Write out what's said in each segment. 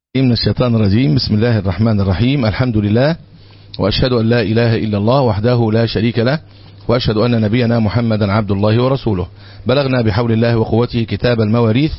من الشيطان الرجيم بسم الله الرحمن الرحيم الحمد لله وأشهد أن لا إله إلا الله وحده لا شريك له وأشهد أن نبينا محمدا عبد الله ورسوله بلغنا بحول الله وقوته كتاب المواريث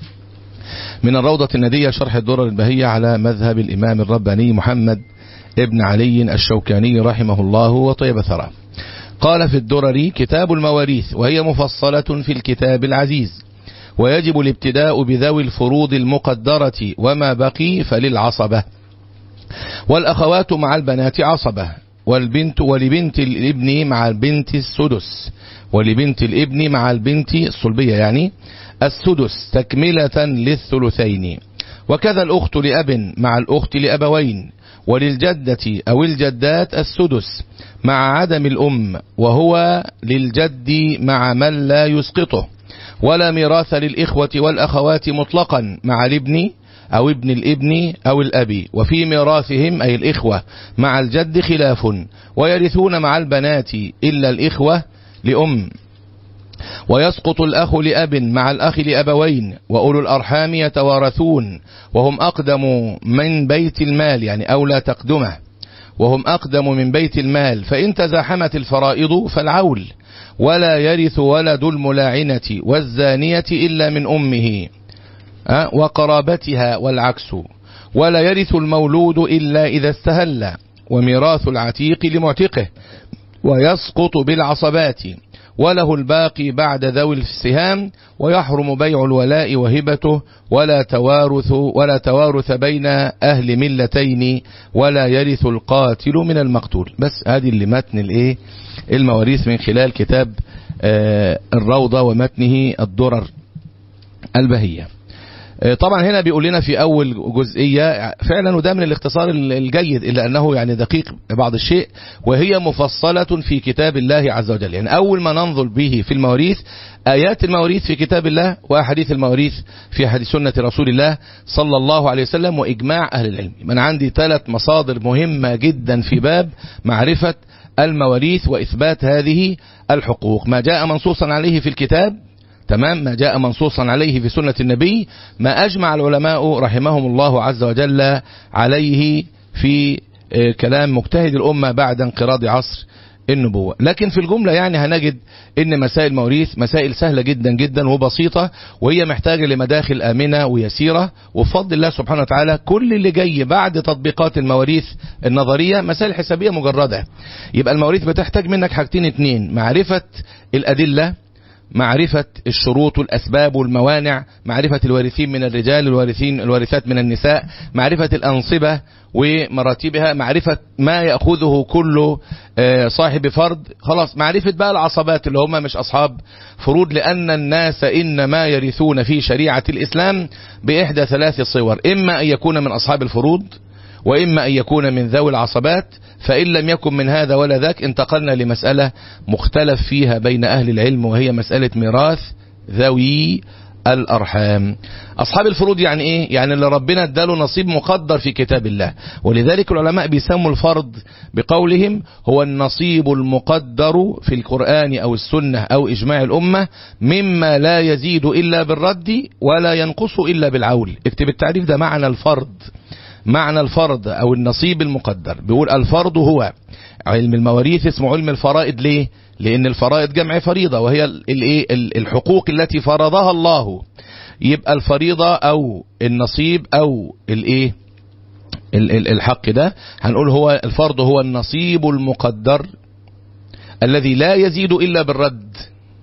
من الروضة الندية شرح الدرر البهية على مذهب الإمام الرباني محمد ابن علي الشوكاني رحمه الله وطيب ثرى قال في الدرر كتاب المواريث وهي مفصلة في الكتاب العزيز ويجب الابتداء بذوي الفروض المقدرة وما بقي فللعصبة والأخوات مع البنات عصبة والبنت ولبنت الابن مع البنت السدس ولبنت الابن مع البنت الصلبية يعني السدس تكملة للثلثين وكذا الأخت لأب مع الأخت لأبوين وللجدة أو الجدات السدس مع عدم الأم وهو للجد مع من لا يسقطه ولا ميراث للإخوة والأخوات مطلقا مع الابن أو ابن الابن أو الأب وفي ميراثهم أي الإخوة مع الجد خلاف ويرثون مع البنات إلا الإخوة لأم ويسقط الأخ لأب مع الأخ لأبوين وأولو الأرحام يتوارثون وهم أقدم من بيت المال يعني أولى تقدمه وهم أقدم من بيت المال فإن تزاحمت الفرائض فالعول ولا يرث ولد الملاعنة والزانية إلا من أمه وقرابتها والعكس ولا يرث المولود إلا إذا استهل وميراث العتيق لمعتقه ويسقط بالعصبات وله الباقي بعد ذوي السهام ويحرم بيع الولاء وهبته ولا توارث ولا توارث بين أهل ملتين ولا يرث القاتل من المقتول بس هذه اللي متن الايه المواريث من خلال كتاب آه الروضة ومتنه الدرر البهية طبعا هنا بيقول لنا في أول جزئية فعلا وده من الاختصار الجيد إلا أنه يعني دقيق بعض الشيء وهي مفصلة في كتاب الله عز وجل يعني أول ما ننظر به في المواريث آيات المواريث في كتاب الله وأحاديث المواريث في حديث سنة رسول الله صلى الله عليه وسلم وإجماع أهل العلم من عندي ثلاث مصادر مهمة جدا في باب معرفة المواريث وإثبات هذه الحقوق ما جاء منصوصا عليه في الكتاب تمام ما جاء منصوصا عليه في سنة النبي ما أجمع العلماء رحمهم الله عز وجل عليه في كلام مجتهد الأمة بعد انقراض عصر النبوة لكن في الجملة يعني هنجد ان مسائل المواريث مسائل سهلة جدا جدا وبسيطة وهي محتاجة لمداخل آمنة ويسيرة وبفضل الله سبحانه وتعالى كل اللي جاي بعد تطبيقات المواريث النظرية مسائل حسابية مجردة يبقى المواريث بتحتاج منك حاجتين اتنين معرفة الأدلة معرفة الشروط والأسباب والموانع معرفة الوارثين من الرجال الوارثين الوارثات من النساء معرفة الأنصبة ومراتبها معرفة ما يأخذه كل صاحب فرد خلاص معرفة بقى العصبات اللي هم مش أصحاب فروض لأن الناس إنما يرثون في شريعة الإسلام بإحدى ثلاث صور إما أن يكون من أصحاب الفروض وإما أن يكون من ذوي العصبات فإن لم يكن من هذا ولا ذاك انتقلنا لمسألة مختلف فيها بين أهل العلم وهي مسألة ميراث ذوي الأرحام أصحاب الفروض يعني إيه؟ يعني اللي ربنا اداله نصيب مقدر في كتاب الله ولذلك العلماء بيسموا الفرض بقولهم هو النصيب المقدر في القرآن أو السنة أو إجماع الأمة مما لا يزيد إلا بالرد ولا ينقص إلا بالعول اكتب التعريف ده معنى الفرض معنى الفرض او النصيب المقدر بيقول الفرض هو علم المواريث اسمه علم الفرائض ليه لان الفرائض جمع فريضة وهي الايه الحقوق التي فرضها الله يبقى الفريضة او النصيب او الايه الحق ده هنقول هو الفرض هو النصيب المقدر الذي لا يزيد الا بالرد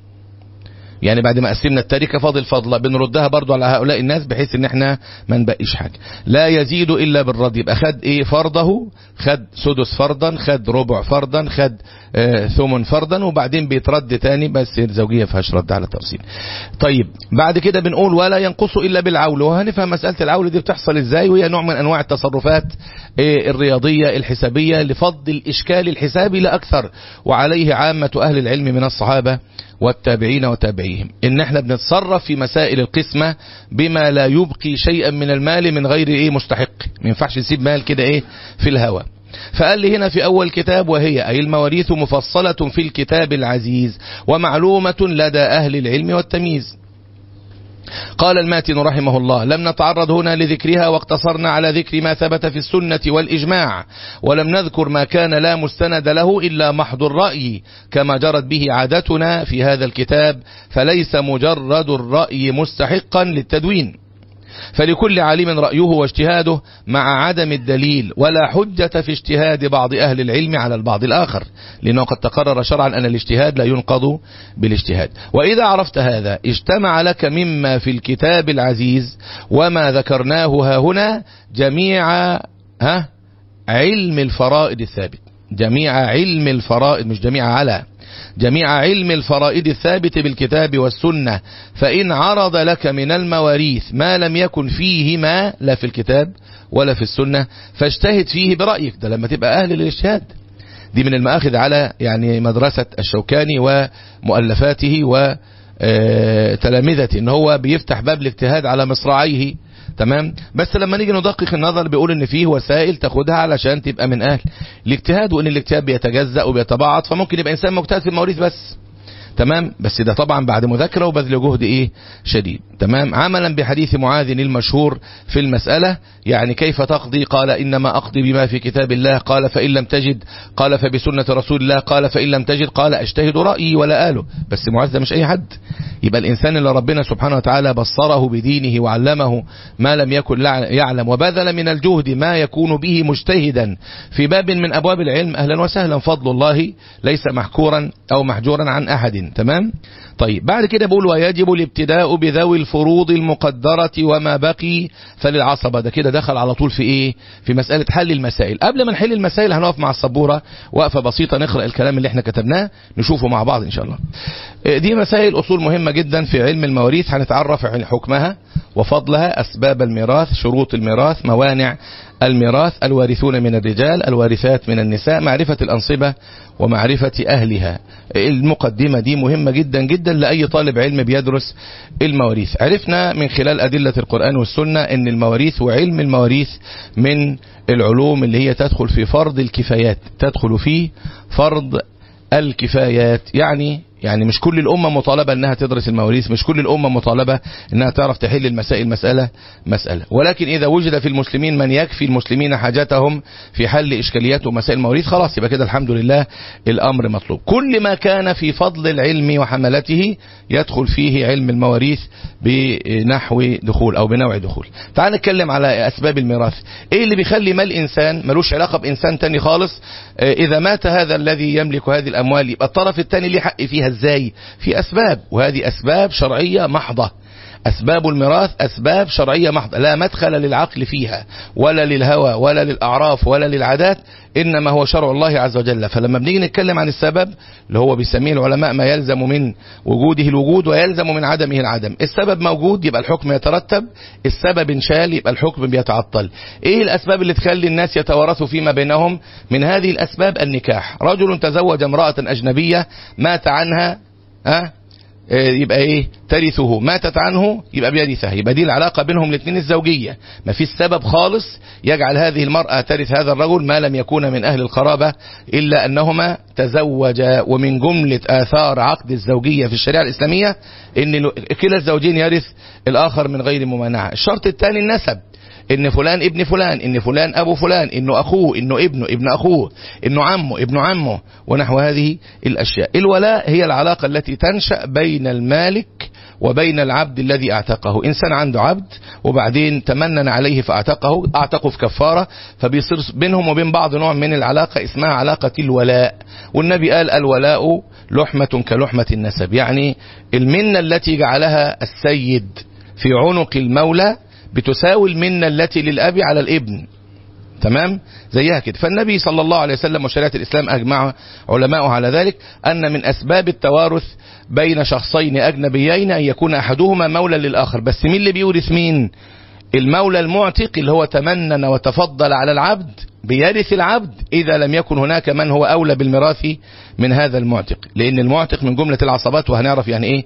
يعني بعد ما قسمنا التركه فاضل فضله بنردها برضو على هؤلاء الناس بحيث ان احنا ما نبقيش حاجه لا يزيد الا بالرد يبقى خد ايه فرضه خد سدس فرضا خد ربع فرضا خد آه ثمن فرضا وبعدين بيترد تاني بس الزوجيه فيهاش رد على تفصيل طيب بعد كده بنقول ولا ينقص الا بالعول وهنفهم مساله العول دي بتحصل ازاي وهي نوع من انواع التصرفات آه الرياضيه الحسابيه لفض الاشكال الحسابي لا اكثر وعليه عامه اهل العلم من الصحابه والتابعين وتابعيهم ان احنا بنتصرف في مسائل القسمة بما لا يبقي شيئا من المال من غير ايه مستحق ما ينفعش نسيب مال كده ايه في الهوى فقال لي هنا في أول كتاب وهي أي المواريث مفصلة في الكتاب العزيز ومعلومة لدى أهل العلم والتمييز قال الماتن رحمه الله لم نتعرض هنا لذكرها واقتصرنا على ذكر ما ثبت في السنة والإجماع ولم نذكر ما كان لا مستند له إلا محض الرأي كما جرت به عادتنا في هذا الكتاب فليس مجرد الرأي مستحقا للتدوين فلكل عالم رأيه واجتهاده مع عدم الدليل ولا حجة في اجتهاد بعض أهل العلم على البعض الآخر لأنه قد تقرر شرعا أن الاجتهاد لا ينقض بالاجتهاد وإذا عرفت هذا اجتمع لك مما في الكتاب العزيز وما ذكرناه ها هنا جميع ها علم الفرائض الثابت جميع علم الفرائض مش جميع على جميع علم الفرائض الثابت بالكتاب والسنة فإن عرض لك من المواريث ما لم يكن فيهما لا في الكتاب ولا في السنة فاجتهد فيه برأيك ده لما تبقى أهل للاجتهاد دي من المآخذ على يعني مدرسة الشوكاني ومؤلفاته وتلامذته ان هو بيفتح باب الاجتهاد على مصراعيه تمام بس لما نيجي ندقق النظر بيقول ان فيه وسائل تاخدها علشان تبقى من اهل الاجتهاد وان الاجتهاد بيتجزأ وبيتباعد فممكن يبقى انسان مجتهد في المواريث بس تمام بس ده طبعا بعد مذاكرة وبذل جهد ايه شديد تمام عملا بحديث معاذ المشهور في المسألة يعني كيف تقضي قال انما اقضي بما في كتاب الله قال فان لم تجد قال فبسنة رسول الله قال فان لم تجد قال اجتهد رأيي ولا آله بس معاذ ده مش اي حد يبقى الانسان اللي ربنا سبحانه وتعالى بصره بدينه وعلمه ما لم يكن يعلم وبذل من الجهد ما يكون به مجتهدا في باب من ابواب العلم اهلا وسهلا فضل الله ليس محكورا او محجورا عن احد تمام طيب بعد كده بقول ويجب الابتداء بذوي الفروض المقدرة وما بقي فللعصبة ده كده دخل على طول في ايه في مسألة حل المسائل قبل ما نحل المسائل هنقف مع السبورة وقفة بسيطة نقرأ الكلام اللي احنا كتبناه نشوفه مع بعض ان شاء الله دي مسائل اصول مهمة جدا في علم المواريث هنتعرف عن حكمها وفضلها اسباب الميراث شروط الميراث موانع الميراث الوارثون من الرجال الوارثات من النساء معرفة الأنصبة ومعرفة أهلها المقدمة دي مهمة جدا جدا لأي طالب علم بيدرس المواريث عرفنا من خلال أدلة القرآن والسنة أن المواريث وعلم المواريث من العلوم اللي هي تدخل في فرض الكفايات تدخل في فرض الكفايات يعني يعني مش كل الأمة مطالبة أنها تدرس المواريث مش كل الأمة مطالبة أنها تعرف تحل المسائل مسألة مسألة ولكن إذا وجد في المسلمين من يكفي المسلمين حاجتهم في حل إشكاليات ومسائل المواريث خلاص يبقى كده الحمد لله الأمر مطلوب كل ما كان في فضل العلم وحملته يدخل فيه علم المواريث بنحو دخول أو بنوع دخول تعال نتكلم على أسباب الميراث إيه اللي بيخلي مال إنسان ملوش علاقة بإنسان تاني خالص إذا مات هذا الذي يملك هذه الأموال يبقى الطرف الثاني ليه حق فيها ازاي في اسباب وهذه اسباب شرعية محضة أسباب الميراث أسباب شرعية محضة لا مدخل للعقل فيها ولا للهوى ولا للأعراف ولا للعادات إنما هو شرع الله عز وجل فلما بنيجي نتكلم عن السبب اللي هو بيسميه العلماء ما يلزم من وجوده الوجود ويلزم من عدمه العدم السبب موجود يبقى الحكم يترتب السبب انشال يبقى الحكم بيتعطل ايه الأسباب اللي تخلي الناس يتوارثوا فيما بينهم من هذه الأسباب النكاح رجل تزوج امرأة أجنبية مات عنها أه يبقى ايه ترثه ماتت عنه يبقى بيرثها يبقى دي العلاقة بينهم الاثنين الزوجية ما فيش سبب خالص يجعل هذه المرأة ترث هذا الرجل ما لم يكون من أهل القرابة إلا أنهما تزوجا ومن جملة آثار عقد الزوجية في الشريعة الإسلامية أن كلا الزوجين يرث الآخر من غير ممانعة الشرط الثاني النسب ان فلان ابن فلان ان فلان ابو فلان انه اخوه انه ابنه ابن اخوه انه عمه ابن عمه ونحو هذه الاشياء الولاء هي العلاقة التي تنشأ بين المالك وبين العبد الذي اعتقه انسان عنده عبد وبعدين تمنن عليه فاعتقه اعتقه في كفارة فبيصير بينهم وبين بعض نوع من العلاقة اسمها علاقة الولاء والنبي قال الولاء لحمة كلحمة النسب يعني المنة التي جعلها السيد في عنق المولى بتساوي المنة التي للأب على الابن تمام زيها كده فالنبي صلى الله عليه وسلم وشريعة الإسلام أجمع علماءه على ذلك أن من أسباب التوارث بين شخصين أجنبيين أن يكون أحدهما مولى للآخر بس مين اللي بيورث مين المولى المعتق اللي هو تمنن وتفضل على العبد بيرث العبد إذا لم يكن هناك من هو أولى بالميراث من هذا المعتق لأن المعتق من جملة العصبات وهنعرف يعني إيه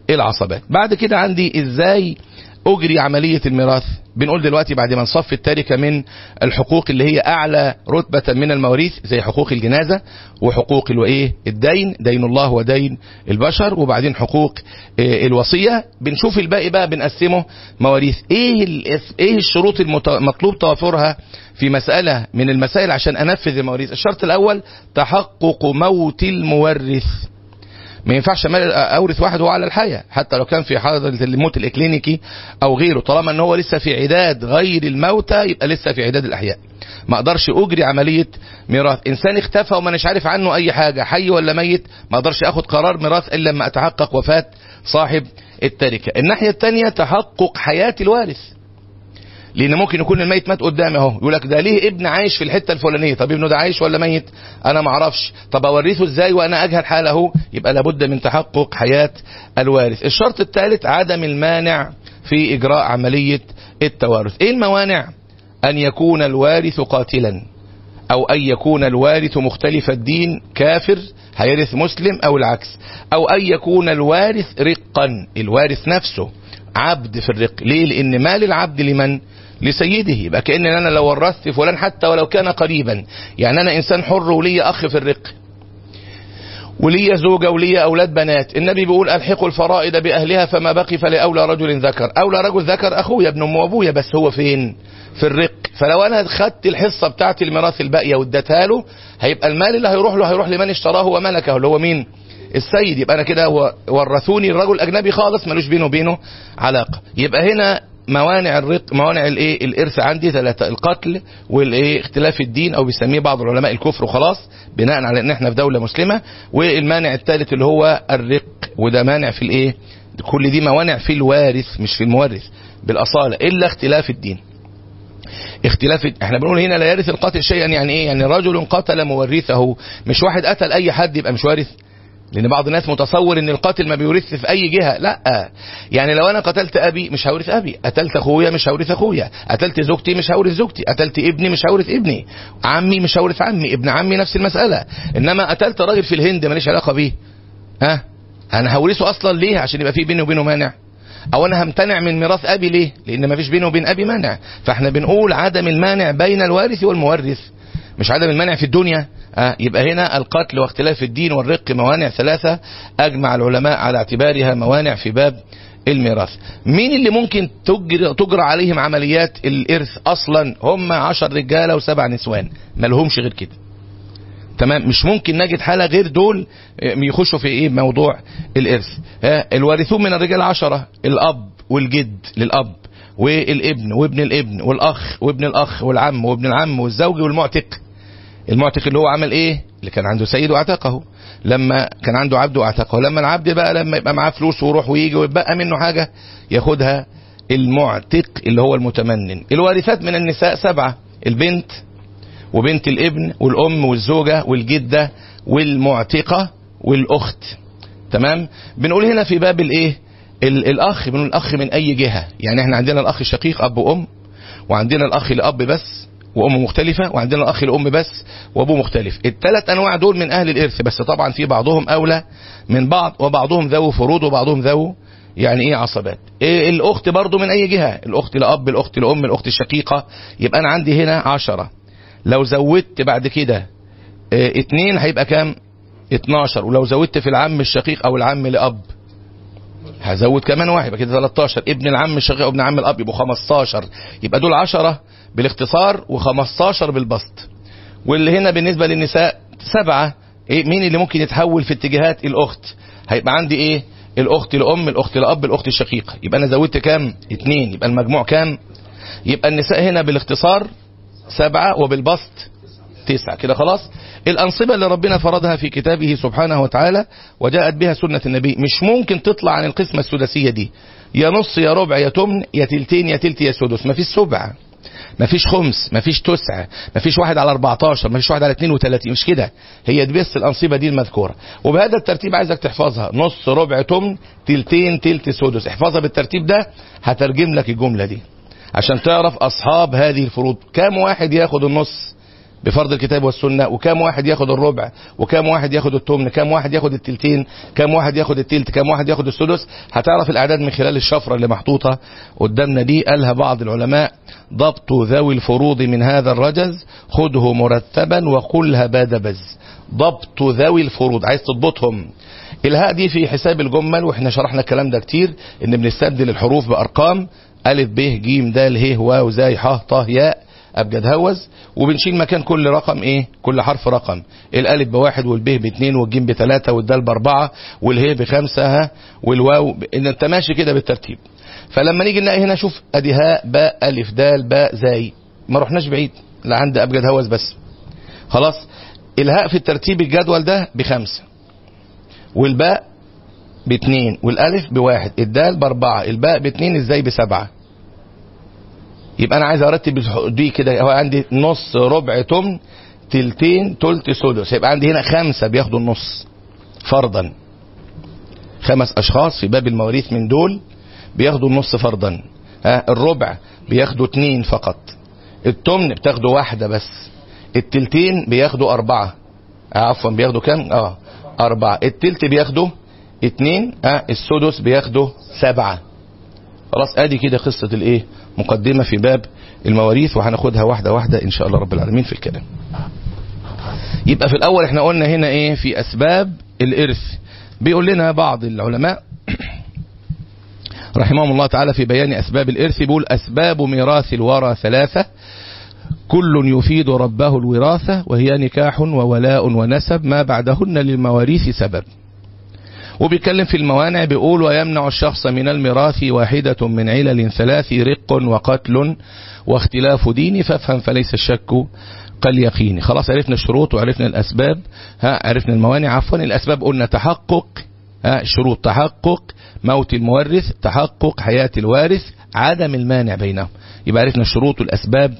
العصبات بعد كده عندي ازاي اجري عملية الميراث بنقول دلوقتي بعد ما نصف التركة من الحقوق اللي هي اعلى رتبة من المواريث زي حقوق الجنازة وحقوق الايه الدين دين الله ودين البشر وبعدين حقوق إيه الوصية بنشوف الباقي بقى بنقسمه مواريث ايه ايه الشروط المطلوب توافرها في مسألة من المسائل عشان انفذ المواريث الشرط الاول تحقق موت المورث ما ينفعش اورث واحد وهو على الحياه حتى لو كان في حاله الموت الاكلينيكي او غيره طالما ان هو لسه في عداد غير الموتى يبقى لسه في عداد الاحياء ما اقدرش اجري عمليه ميراث انسان اختفى وما نش عارف عنه اي حاجه حي ولا ميت ما اقدرش اخد قرار ميراث الا لما اتحقق وفاه صاحب التركه الناحيه الثانيه تحقق حياه الوارث لان ممكن يكون الميت مات قدامي اهو يقول لك ده ليه ابن عايش في الحته الفلانيه طب ابنه ده عايش ولا ميت انا ما اعرفش طب اورثه ازاي وانا اجهل حاله يبقى لابد من تحقق حياه الوارث الشرط الثالث عدم المانع في اجراء عمليه التوارث ايه الموانع ان يكون الوارث قاتلا او ان يكون الوارث مختلف الدين كافر هيرث مسلم او العكس او ان يكون الوارث رقا الوارث نفسه عبد في الرق ليه لان مال العبد لمن لسيده يبقى كأن انا لو ورثت فلان حتى ولو كان قريبا يعني انا انسان حر ولي اخ في الرق ولي زوجة ولي أولاد بنات النبي بيقول ألحقوا الفرائض بأهلها فما بقي فلأولى رجل ذكر أولى رجل ذكر أخويا ابن أم وأبويا بس هو فين في الرق فلو أنا خدت الحصة بتاعت الميراث الباقية واديتها له هيبقى المال اللي هيروح له هيروح لمن اشتراه وملكه اللي هو مين السيد يبقى أنا كده ورثوني الرجل أجنبي خالص ملوش بينه وبينه علاقة يبقى هنا موانع الرق موانع الايه الارث عندي ثلاثه القتل والايه اختلاف الدين او بيسميه بعض العلماء الكفر وخلاص بناء على ان احنا في دوله مسلمه والمانع الثالث اللي هو الرق وده مانع في الايه كل دي موانع في الوارث مش في المورث بالاصاله الا اختلاف الدين اختلاف احنا بنقول هنا لا يرث القاتل شيئا يعني ايه يعني رجل قتل مورثه مش واحد قتل اي حد يبقى مش وارث لان بعض الناس متصور ان القاتل ما بيورث في اي جهه لا يعني لو انا قتلت ابي مش هورث ابي قتلت اخويا مش هورث اخويا قتلت زوجتي مش هورث زوجتي قتلت ابني مش هورث ابني عمي مش هورث عمي ابن عمي نفس المساله انما قتلت راجل في الهند ماليش علاقه بيه ها انا هورثه اصلا ليه عشان يبقى في بيني وبينه مانع او انا همتنع من ميراث ابي ليه لان ما فيش بينه وبين ابي مانع فاحنا بنقول عدم المانع بين الوارث والمورث مش عدم المانع في الدنيا آه يبقى هنا القتل واختلاف الدين والرق موانع ثلاثة أجمع العلماء على اعتبارها موانع في باب الميراث مين اللي ممكن تجرى, تجرى عليهم عمليات الإرث أصلا هم عشر رجالة وسبع نسوان ما لهمش غير كده تمام مش ممكن نجد حالة غير دول يخشوا في ايه موضوع الإرث آه الوارثون من الرجال عشرة الأب والجد للأب والابن وابن الابن والأخ وابن الأخ والعم وابن العم والزوج والمعتق المعتق اللي هو عمل ايه اللي كان عنده سيد واعتقه لما كان عنده عبد واعتقه لما العبد بقى لما يبقى معاه فلوس ويروح ويجي ويبقى منه حاجة ياخدها المعتق اللي هو المتمنن الوارثات من النساء سبعة البنت وبنت الابن والام والزوجة والجدة والمعتقة والاخت تمام بنقول هنا في باب الايه الاخ بنقول الاخ من اي جهة يعني احنا عندنا الاخ الشقيق اب وام وعندنا الاخ لاب بس وام مختلفة وعندنا الاخ لام بس وابوه مختلف الثلاث انواع دول من اهل الارث بس طبعا في بعضهم اولى من بعض وبعضهم ذو فروض وبعضهم ذو يعني ايه عصبات إيه الاخت برضو من اي جهة الاخت لاب الاخت لام الاخت الشقيقة يبقى انا عندي هنا عشرة لو زودت بعد كده إيه اتنين هيبقى كام 12 ولو زودت في العم الشقيق او العم لاب هزود كمان واحد يبقى كده 13 ابن العم الشقيق وابن عم الاب يبقوا 15 يبقى دول 10 بالاختصار و15 بالبسط واللي هنا بالنسبة للنساء سبعة إيه مين اللي ممكن يتحول في اتجاهات الاخت هيبقى عندي ايه الاخت لام الاخت لاب الاخت الشقيقة يبقى انا زودت كام اتنين يبقى المجموع كام يبقى النساء هنا بالاختصار سبعة وبالبسط تسعة كده خلاص الأنصبة اللي ربنا فرضها في كتابه سبحانه وتعالى وجاءت بها سنة النبي مش ممكن تطلع عن القسمة السداسية دي يا نص يا ربع يا تمن يا تلتين يا تلت يا سدس مفيش سبع مفيش خمس مفيش تسعة مفيش واحد على 14 مفيش واحد على 32 مش كده هي دي بس الأنصبة دي المذكورة وبهذا الترتيب عايزك تحفظها نص ربع تمن تلتين تلت سدس احفظها بالترتيب ده هترجم لك الجملة دي عشان تعرف أصحاب هذه الفروض كام واحد ياخد النص بفرض الكتاب والسنة وكام واحد ياخد الربع وكام واحد ياخد التمن كام واحد ياخد التلتين كام واحد ياخد التلت كام واحد ياخد السدس هتعرف الأعداد من خلال الشفرة اللي محطوطة قدامنا دي قالها بعض العلماء ضبط ذوي الفروض من هذا الرجز خذه مرتبا وقلها بادبز ضبط ذوي الفروض عايز تضبطهم الهاء دي في حساب الجمل واحنا شرحنا الكلام ده كتير ان بنستبدل الحروف بارقام الف ب ج د ه واو زي ح ط ياء ابجد هوز وبنشيل مكان كل رقم ايه كل حرف رقم الالف بواحد والب باثنين والجيم بثلاثة والدال باربعة والهي بخمسة ها والواو ب... ان انت ماشي كده بالترتيب فلما نيجي نلاقي هنا شوف ادي هاء باء الف دال باء زاي ما رحناش بعيد لعند ابجد هوز بس خلاص الهاء في الترتيب الجدول ده بخمسة والباء باثنين والالف بواحد الدال باربعة الباء باثنين ازاي بسبعة يبقى انا عايز ارتب دي كده هو عندي نص ربع تمن تلتين تلت سدس يبقى عندي هنا خمسة بياخدوا النص فرضا خمس اشخاص في باب المواريث من دول بياخدوا النص فرضا ها الربع بياخدوا اتنين فقط التمن بتاخدوا واحدة بس التلتين بياخدوا اربعة عفوا بياخدوا كام اه اربعة التلت بياخدوا اتنين اه السدس بياخدوا سبعة خلاص ادي كده قصة الايه مقدمة في باب المواريث وهناخدها واحدة واحدة ان شاء الله رب العالمين في الكلام يبقى في الاول احنا قلنا هنا ايه في اسباب الارث بيقول لنا بعض العلماء رحمهم الله تعالى في بيان اسباب الارث بيقول اسباب ميراث الورى ثلاثة كل يفيد ربه الوراثة وهي نكاح وولاء ونسب ما بعدهن للمواريث سبب وبيتكلم في الموانع بيقول ويمنع الشخص من الميراث واحدة من علل ثلاث رق وقتل واختلاف دين فافهم فليس الشك كاليقين خلاص عرفنا الشروط وعرفنا الأسباب ها عرفنا الموانع عفوا الأسباب قلنا تحقق ها شروط تحقق موت المورث تحقق حياة الوارث عدم المانع بينهم يبقى عرفنا الشروط والأسباب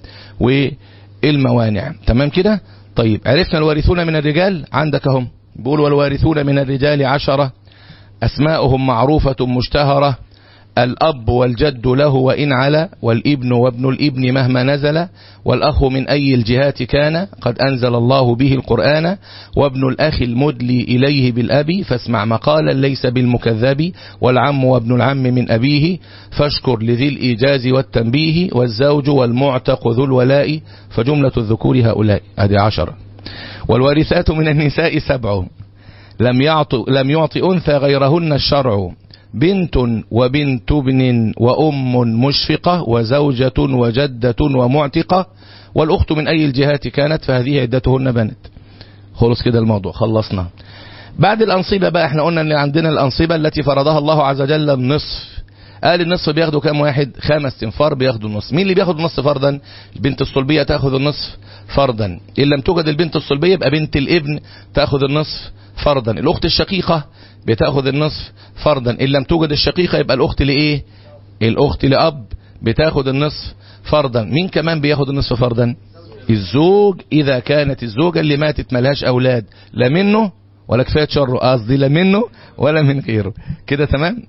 والموانع تمام كده طيب عرفنا الوارثون من الرجال عندك هم بيقول والوارثون من الرجال عشرة أسماؤهم معروفة مشتهرة الأب والجد له وإن علا والابن وابن الابن مهما نزل والأخ من أي الجهات كان قد أنزل الله به القرآن وابن الأخ المدلي إليه بالأب فاسمع مقالا ليس بالمكذب والعم وابن العم من أبيه فاشكر لذي الإيجاز والتنبيه والزوج والمعتق ذو الولاء فجملة الذكور هؤلاء هذه عشرة والوارثات من النساء سبع لم يعط لم يعط أنثى غيرهن الشرع بنت وبنت ابن وأم مشفقة وزوجة وجدة ومعتقة والأخت من أي الجهات كانت فهذه عدتهن بنت خلص كده الموضوع خلصنا بعد الأنصبة بقى احنا قلنا ان عندنا الأنصبة التي فرضها الله عز وجل النصف قال النصف بياخدوا كام واحد خمس تنفار بياخدوا النصف مين اللي بياخد النصف فرضا البنت الصلبية تاخد النصف فرضا إن لم توجد البنت الصلبية يبقى بنت الابن تاخد النصف فرضا الأخت الشقيقة بتاخد النصف فرضا إن لم توجد الشقيقة يبقى الأخت لإيه الأخت لأب بتاخد النصف فرضا مين كمان بياخد النصف فرضا الزوج إذا كانت الزوجة اللي ماتت ملهاش أولاد لا منه ولا كفاية شره قصدي لا منه ولا من غيره كده تمام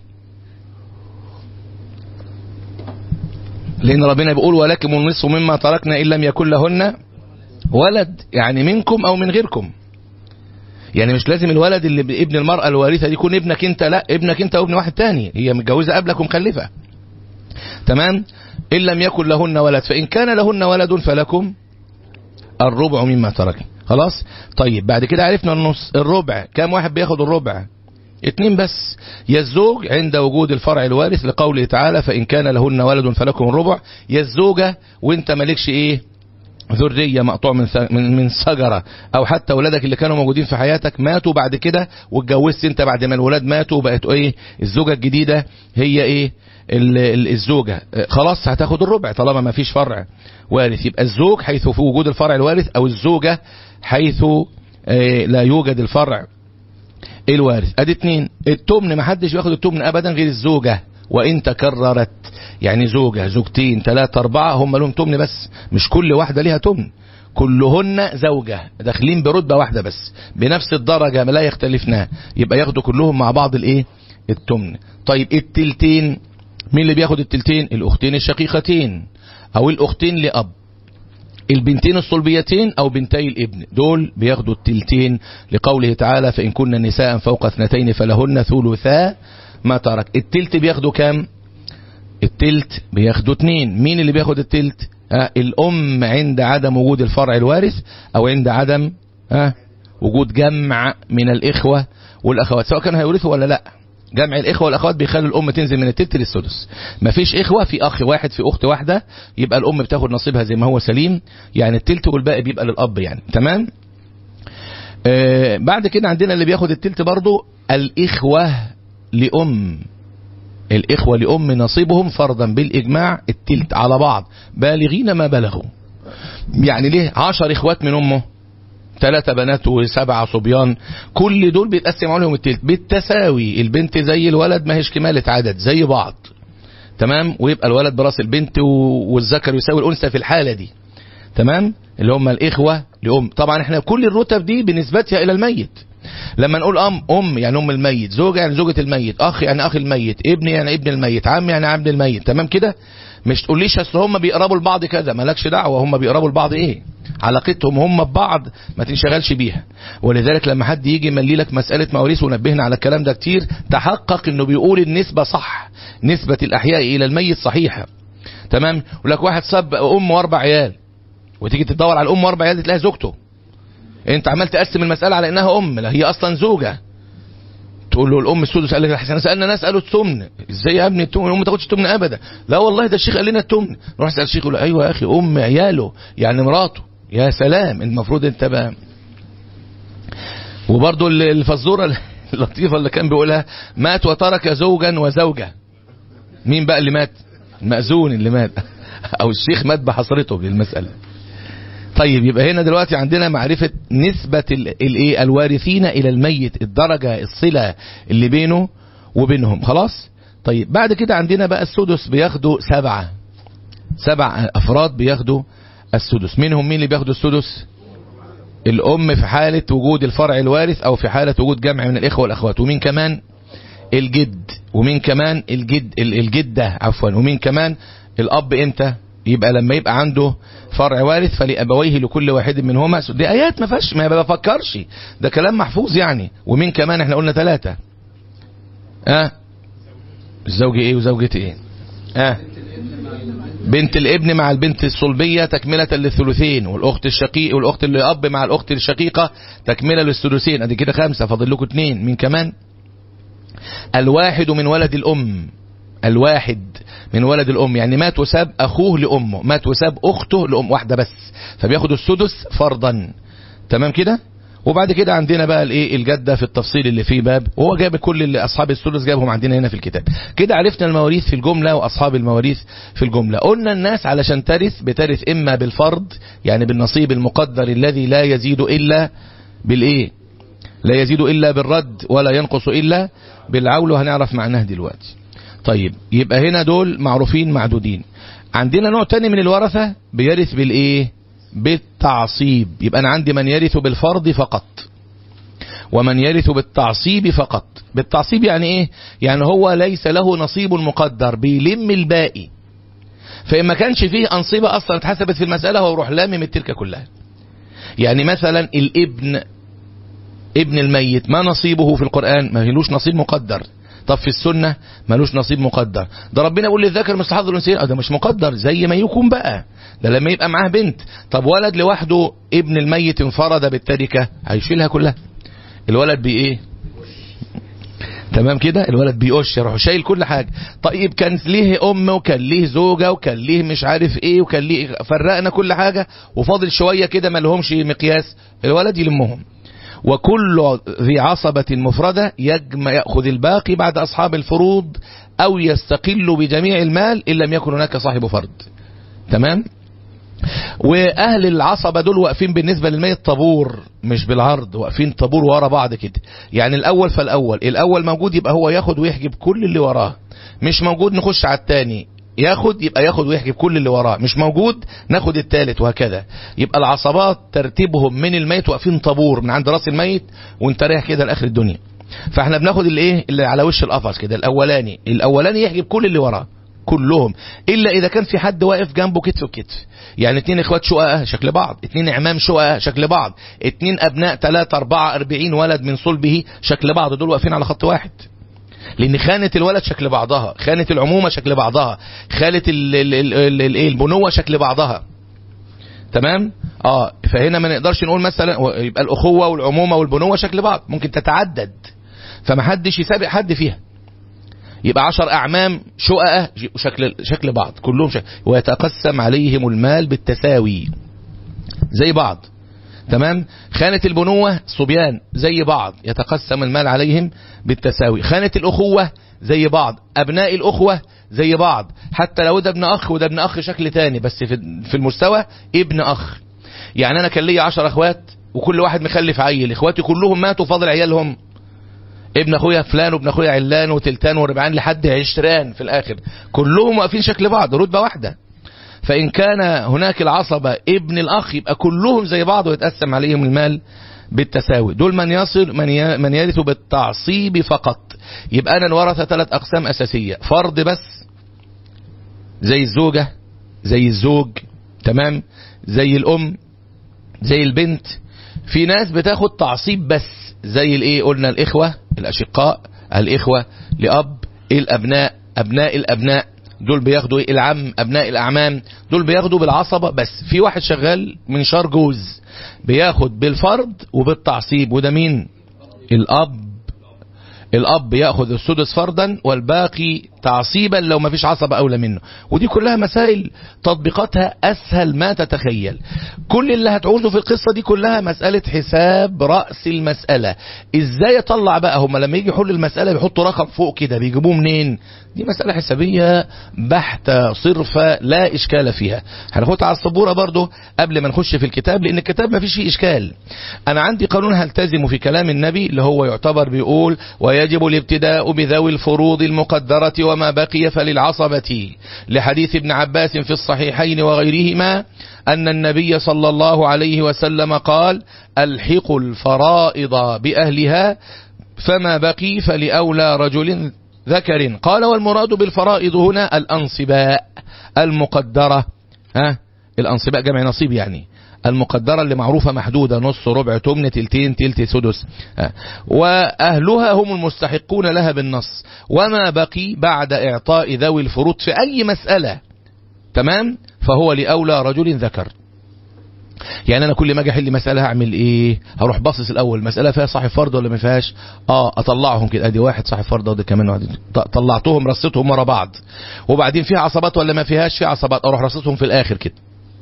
لأن ربنا بيقول ولكم النصف مما تركنا إن لم يكن لهن ولد يعني منكم أو من غيركم يعني مش لازم الولد اللي ابن المرأة الوارثة دي يكون ابنك انت لا ابنك انت وابن واحد تاني هي متجوزة قبلك ومخلفة تمام إن لم يكن لهن ولد فإن كان لهن ولد فلكم الربع مما ترك خلاص طيب بعد كده عرفنا النص الربع كام واحد بياخد الربع اتنين بس يا الزوج عند وجود الفرع الوارث لقوله تعالى فإن كان لهن ولد فلكم الربع يا الزوجة وانت مالكش ايه ذرية مقطوع من من من شجرة او حتى ولادك اللي كانوا موجودين في حياتك ماتوا بعد كده واتجوزت انت بعد ما الولاد ماتوا بقت ايه الزوجة الجديدة هي ايه الزوجة خلاص هتاخد الربع طالما ما فيش فرع وارث يبقى الزوج حيث في وجود الفرع الوارث او الزوجة حيث لا يوجد الفرع الوارث ادي اتنين التمن ما حدش بياخد التمن ابدا غير الزوجة وان تكررت يعني زوجة زوجتين ثلاثة اربعة هم لهم تمن بس مش كل واحدة ليها تمن كلهن زوجة داخلين برتبة واحدة بس بنفس الدرجة لا يختلفنا يبقى ياخدوا كلهم مع بعض الايه التمن طيب التلتين مين اللي بياخد التلتين الاختين الشقيقتين او الاختين لاب البنتين الصلبيتين او بنتي الابن دول بياخدوا التلتين لقوله تعالى فان كن نساء فوق اثنتين فلهن ثلثا ما ترك التلت بياخدوا كام التلت بياخدوا اتنين مين اللي بياخد التلت آه الام عند عدم وجود الفرع الوارث او عند عدم آه وجود جمع من الاخوة والاخوات سواء كانوا هيورثوا ولا لا جمع الاخوه والاخوات بيخلوا الام تنزل من التلت للسدس مفيش اخوه في اخ واحد في اخت واحده يبقى الام بتاخد نصيبها زي ما هو سليم يعني التلت والباقي بيبقى للاب يعني تمام آه بعد كده عندنا اللي بياخد التلت برضو الاخوه لام الاخوه لام نصيبهم فرضا بالاجماع التلت على بعض بالغين ما بلغوا يعني ليه عشر اخوات من امه ثلاثة بنات وسبعة صبيان كل دول بيتقسم عليهم التلت بالتساوي البنت زي الولد ما هيش كمالة عدد زي بعض تمام ويبقى الولد براس البنت والذكر يساوي الأنثى في الحالة دي تمام اللي هم الإخوة لأم طبعا احنا كل الرتب دي بنسبتها إلى الميت لما نقول أم أم يعني أم الميت زوجة يعني زوجة الميت أخ يعني أخ الميت ابن يعني ابن الميت عم يعني عم الميت تمام كده مش تقوليش اصل هم بيقربوا لبعض كذا مالكش دعوه هم بيقربوا لبعض ايه علاقتهم هم ببعض ما تنشغلش بيها ولذلك لما حد يجي يملي لك مساله مواريث ونبهنا على الكلام ده كتير تحقق انه بيقول النسبه صح نسبه الاحياء الى الميت صحيحه تمام ولك واحد صاب ام واربع عيال وتيجي تدور على الام واربع عيال تلاقي زوجته انت عمال تقسم المساله على انها ام لا هي اصلا زوجه تقول له الام السدس قال لك احنا سالنا ناس قالوا التمن ازاي يا ابني التمن الام ما تاخدش التمن ابدا لا والله ده الشيخ قال لنا التمن نروح نسال الشيخ يقول ايوه يا اخي ام عياله يعني مراته يا سلام المفروض انت بقى وبرضه الفزوره اللطيفه اللي كان بيقولها مات وترك زوجا وزوجه مين بقى اللي مات المأذون اللي مات او الشيخ مات بحصرته للمساله طيب يبقى هنا دلوقتي عندنا معرفة نسبة الايه الوارثين الى الميت الدرجة الصلة اللي بينه وبينهم خلاص طيب بعد كده عندنا بقى السدس بياخدوا سبعة سبع افراد بياخدوا السدس منهم مين اللي بياخدوا السدس الام في حالة وجود الفرع الوارث او في حالة وجود جمع من الاخوة والاخوات ومين كمان الجد ومين كمان الجد الجدة عفوا ومين كمان الاب امتى يبقى لما يبقى عنده فرع وارث فلأبويه لكل واحد منهما دي آيات ما فيهاش ما بفكرش ده كلام محفوظ يعني ومين كمان احنا قلنا ثلاثة اه الزوج ايه وزوجة ايه اه بنت الابن مع البنت الصلبية تكملة للثلثين والأخت الشقيق والأخت اللي أب مع الأخت الشقيقة تكملة للثلثين أدي كده خمسة فاضل لكم اثنين مين كمان الواحد من ولد الأم الواحد من ولد الأم يعني مات وساب أخوه لأمه مات وساب أخته لأم واحدة بس فبياخد السدس فرضا تمام كده وبعد كده عندنا بقى الايه الجده في التفصيل اللي فيه باب وهو جاب كل اللي اصحاب الثلث جابهم عندنا هنا في الكتاب كده عرفنا المواريث في الجمله واصحاب المواريث في الجمله قلنا الناس علشان ترث بترث اما بالفرض يعني بالنصيب المقدر الذي لا يزيد الا بالايه لا يزيد الا بالرد ولا ينقص الا بالعول وهنعرف معناه دلوقتي طيب يبقى هنا دول معروفين معدودين عندنا نوع تاني من الورثة بيرث بالايه بالتعصيب يبقى انا عندي من يرث بالفرض فقط ومن يرث بالتعصيب فقط بالتعصيب يعني ايه يعني هو ليس له نصيب مقدر بيلم الباقي فإن ما كانش فيه أنصبة أصلا اتحسبت في المسألة هو يروح لامم التركة كلها يعني مثلا الابن ابن الميت ما نصيبه في القرآن ما لوش نصيب مقدر طب في السنة ملوش نصيب مقدر ده ربنا يقول للذكر مثل حظ الانثيين ده مش مقدر زي ما يكون بقى ده لما يبقى معاه بنت طب ولد لوحده ابن الميت انفرد بالتركة هيشيلها كلها الولد بايه تمام كده الولد بيقش يروح شايل كل حاجة طيب كان ليه ام وكان ليه زوجة وكان ليه مش عارف ايه وكان ليه فرقنا كل حاجة وفاضل شوية كده ما لهمش مقياس الولد يلمهم وكل ذي عصبة مفردة يجمع يأخذ الباقي بعد أصحاب الفروض أو يستقل بجميع المال إن لم يكن هناك صاحب فرد تمام واهل العصبة دول واقفين بالنسبة للميت طابور مش بالعرض واقفين طابور ورا بعض كده يعني الاول فالاول الاول موجود يبقى هو ياخد ويحجب كل اللي وراه مش موجود نخش على التاني ياخد يبقى ياخد ويحجب كل اللي وراه مش موجود ناخد التالت وهكذا يبقى العصبات ترتيبهم من الميت واقفين طابور من عند راس الميت وانت رايح كده لاخر الدنيا فاحنا بناخد الايه اللي على وش القفص كده الاولاني الاولاني يحجب كل اللي وراه كلهم الا اذا كان في حد واقف جنبه كتف وكتف يعني اتنين اخوات شققاء شكل بعض اتنين اعمام شققاء شكل بعض اتنين ابناء تلاتة اربعة اربعين ولد من صلبه شكل بعض دول واقفين على خط واحد لان خانة الولد شكل بعضها خانة العمومة شكل بعضها خانة ال- ال- ال- ال- ال- إيه؟ البنوة شكل بعضها تمام اه فهنا ما نقدرش نقول مثلا و- يبقى الاخوة والعمومة والبنوة شكل بعض ممكن تتعدد فمحدش يسابق حد فيها يبقى عشر أعمام شققة شكل شكل بعض كلهم شكل ويتقسم عليهم المال بالتساوي زي بعض تمام خانة البنوة صبيان زي بعض يتقسم المال عليهم بالتساوي خانة الأخوة زي بعض أبناء الأخوة زي بعض حتى لو ده ابن أخ وده ابن أخ شكل تاني بس في في المستوى ابن أخ يعني أنا كان لي عشر أخوات وكل واحد مخلف عيل إخواتي كلهم ماتوا فاضل عيالهم ابن اخويا فلان وابن اخويا علان وتلتان وربعان لحد عشران في الاخر كلهم واقفين شكل بعض رتبه واحده فان كان هناك العصبه ابن الاخ يبقى كلهم زي بعض ويتقسم عليهم المال بالتساوي دول من يصل من ي- من يرث بالتعصيب فقط يبقى انا الورثه ثلاث اقسام اساسيه فرض بس زي الزوجه زي الزوج تمام زي الام زي البنت في ناس بتاخد تعصيب بس زي الايه قلنا الاخوة الاشقاء الاخوة لاب الابناء ابناء الابناء دول بياخدوا ايه العم ابناء الاعمام دول بياخدوا بالعصبة بس في واحد شغال من شار جوز بياخد بالفرض وبالتعصيب وده مين الاب الاب ياخذ السدس فرضا والباقي تعصيبا لو ما فيش عصبة اولى منه ودي كلها مسائل تطبيقاتها اسهل ما تتخيل كل اللي هتعوزه في القصة دي كلها مسألة حساب رأس المسألة ازاي اطلع بقى هم لما يجي يحل المسألة بيحطوا رقم فوق كده بيجيبوه منين دي مسألة حسابية بحتة صرفة لا اشكال فيها هناخدها على السبورة برضو قبل ما نخش في الكتاب لان الكتاب ما فيش فيه اشكال انا عندي قانون هلتزم في كلام النبي اللي هو يعتبر بيقول ويجب الابتداء بذوي الفروض المقدرة وما بقي فللعصبة لحديث ابن عباس في الصحيحين وغيرهما أن النبي صلى الله عليه وسلم قال الحقوا الفرائض بأهلها فما بقي فلأولى رجل ذكر قال والمراد بالفرائض هنا الأنصباء المقدرة ها الأنصباء جمع نصيب يعني المقدرة اللي معروفة محدودة نص ربع تمن تلتين تلت سدس ها. وأهلها هم المستحقون لها بالنص وما بقي بعد إعطاء ذوي الفروض في أي مسألة تمام فهو لأولى رجل ذكر يعني انا كل ما اجي احل مساله هعمل ايه هروح باصص الاول مساله فيها صاحب فرض ولا ما فيهاش اه اطلعهم كده ادي واحد صاحب فرض وده كمان واحد ط- طلعتهم رصيتهم ورا بعض وبعدين فيها عصبات ولا ما فيهاش في عصبات اروح رصيتهم في الاخر كده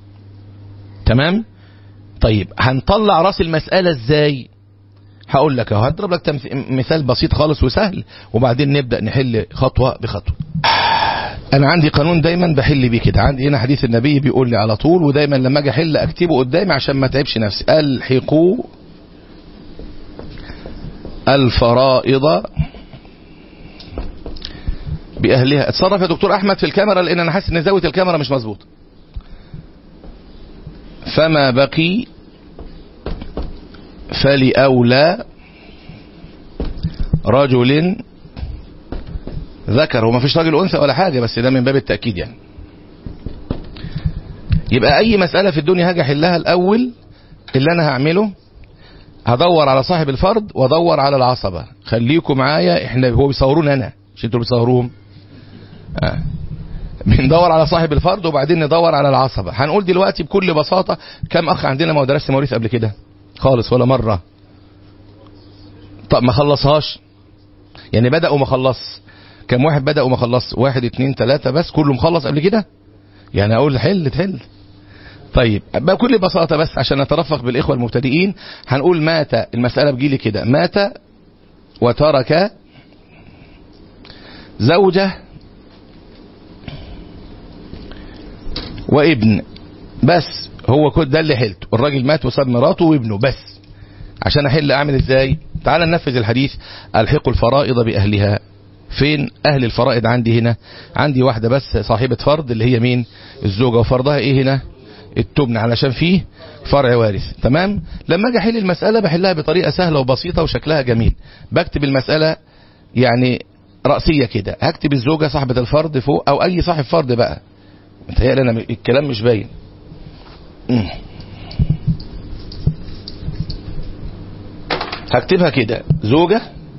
تمام طيب هنطلع راس المساله ازاي هقول لك اهو هضرب لك تمث- مثال بسيط خالص وسهل وبعدين نبدا نحل خطوه بخطوه انا عندي قانون دايما بحل بيه كده عندي هنا حديث النبي بيقول لي على طول ودايما لما اجي احل اكتبه قدامي عشان ما تعبش نفسي الحقوا الفرائض باهلها اتصرف يا دكتور احمد في الكاميرا لان انا حاسس ان زاويه الكاميرا مش مظبوط فما بقي فلأولى رجل ذكر وما فيش راجل انثى ولا حاجه بس ده من باب التاكيد يعني يبقى اي مساله في الدنيا هاجي احلها الاول اللي انا هعمله هدور على صاحب الفرض وادور على العصبه خليكم معايا احنا هو بيصورونا انا مش انتوا بتصوروهم آه. بندور على صاحب الفرض وبعدين ندور على العصبه هنقول دلوقتي بكل بساطه كم اخ عندنا ما درس مواريث قبل كده خالص ولا مره طب ما خلصهاش يعني بدأ وما خلص كم واحد بدأ وما خلص واحد اتنين تلاتة بس كله مخلص قبل كده يعني اقول حل تحل طيب بكل بساطة بس عشان نترفق بالإخوة المبتدئين هنقول مات المسألة بجيلي كده مات وترك زوجة وابن بس هو كل ده اللي حلته الراجل مات وساب مراته وابنه بس عشان احل اعمل ازاي تعال ننفذ الحديث الحقوا الفرائض باهلها فين اهل الفرائض عندي هنا عندي واحدة بس صاحبة فرض اللي هي مين الزوجة وفرضها ايه هنا التبن علشان فيه فرع وارث تمام لما اجي احل المسألة بحلها بطريقة سهلة وبسيطة وشكلها جميل بكتب المسألة يعني رأسية كده هكتب الزوجة صاحبة الفرد فوق او اي صاحب فرد بقى متهيألي انا الكلام مش باين مم. هكتبها كده زوجة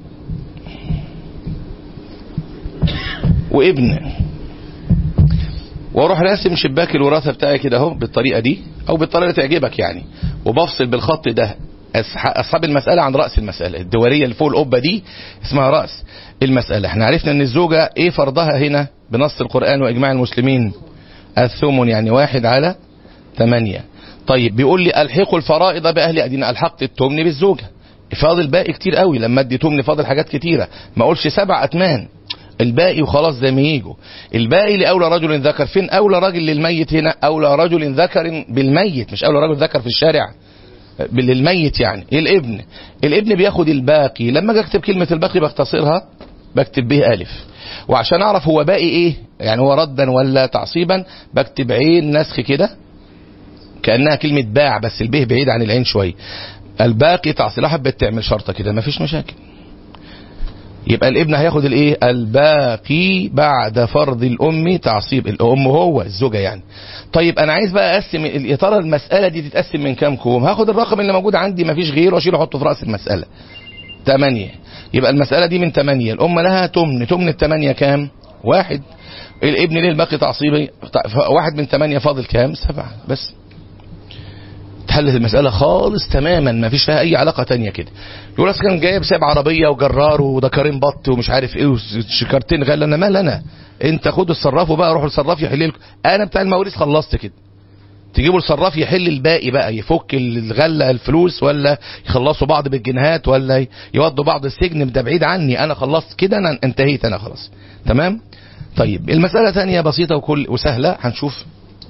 وابن واروح راسم شباك الوراثه بتاعي كده اهو بالطريقه دي او بالطريقه اللي تعجبك يعني وبفصل بالخط ده اصحاب المساله عن راس المساله الدوريه اللي فوق القبه دي اسمها راس المساله احنا عرفنا ان الزوجه ايه فرضها هنا بنص القران واجماع المسلمين الثمن يعني واحد على ثمانية طيب بيقول لي الحقوا الفرائض باهل ادينا الحقت التمن بالزوجه فاضل باقي كتير قوي لما ادي تمن فاضل حاجات كتيره ما اقولش سبع اتمان الباقي وخلاص زي ما يجوا الباقي لأولى رجل ذكر فين أولى رجل للميت هنا أولى رجل ذكر بالميت مش أولى رجل ذكر في الشارع للميت يعني الابن الابن بياخد الباقي لما اجي اكتب كلمة الباقي بختصرها بكتب به ألف وعشان أعرف هو باقي إيه يعني هو ردا ولا تعصيبا بكتب عين نسخ كده كأنها كلمة باع بس البه بعيد عن العين شوية الباقي تعصيل حبت تعمل شرطة كده مفيش مشاكل يبقى الابن هياخد الايه الباقي بعد فرض الام تعصيب الام هو الزوجه يعني طيب انا عايز بقى اقسم يا ترى المساله دي تتقسم من كام كوم هاخد الرقم اللي موجود عندي مفيش غيره واشيله احطه في راس المساله 8 يبقى المساله دي من 8 الام لها تمن تمن الثمانيه كام واحد الابن ليه الباقي تعصيبي واحد من 8 فاضل كام سبعة بس اتحلت المسألة خالص تماما ما فيش فيها أي علاقة تانية كده يقول أصل كان جايب ساب عربية وجرار ودكارين بط ومش عارف إيه وشكارتين غل أنا مال أنا أنت خدوا الصراف بقى روحوا للصراف يحل لكم أنا بتاع المواريث خلصت كده تجيبوا الصراف يحل الباقي بقى يفك الغلة الفلوس ولا يخلصوا بعض بالجنيهات ولا يودوا بعض السجن ده بعيد عني أنا خلصت كده أنا انتهيت أنا خلاص تمام طيب المسألة ثانية بسيطة وكل وسهلة هنشوف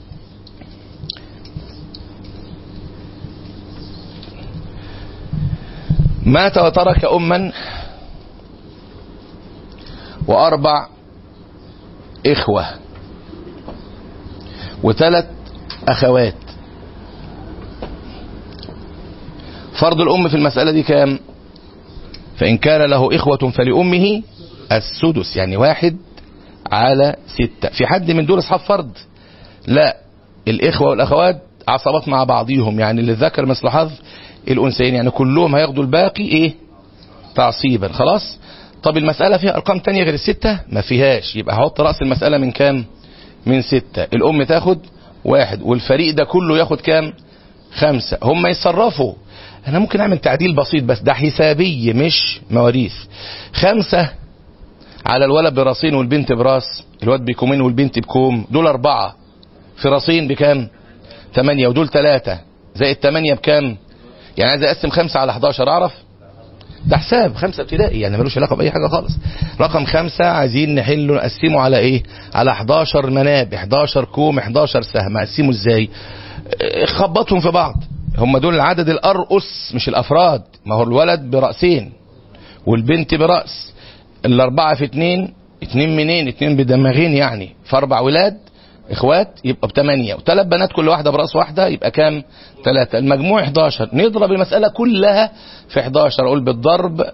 مات وترك أما وأربع إخوة وثلاث أخوات فرض الأم في المسألة دي كام فإن كان له إخوة فلأمه السدس يعني واحد على ستة في حد من دول أصحاب فرض لا الإخوة والأخوات عصبات مع بعضهم يعني اللي ذكر مثل حظ الأنثيين يعني كلهم هياخدوا الباقي إيه تعصيبا خلاص طب المسألة فيها أرقام تانية غير الستة ما فيهاش يبقى هحط رأس المسألة من كام من ستة الأم تاخد واحد والفريق ده كله ياخد كام خمسة هم يتصرفوا أنا ممكن أعمل تعديل بسيط بس ده حسابي مش مواريث خمسة على الولد براسين والبنت براس الولد بكومين والبنت بكوم دول أربعة في راسين بكام ثمانية ودول ثلاثة زائد ثمانية بكام يعني عايز اقسم خمسة على 11 اعرف ده حساب خمسة ابتدائي يعني ملوش علاقة بأي حاجة خالص رقم خمسة عايزين نحله نقسمه على ايه على 11 مناب 11 كوم 11 سهم اقسمه ازاي خبطهم في بعض هم دول العدد الارقص مش الافراد ما هو الولد برأسين والبنت برأس الاربعة في اتنين اتنين منين اتنين بدماغين يعني فاربع ولاد اخوات يبقى بثمانية وثلاث بنات كل واحدة براس واحدة يبقى كام ثلاثة المجموع 11 نضرب المسألة كلها في 11 اقول بالضرب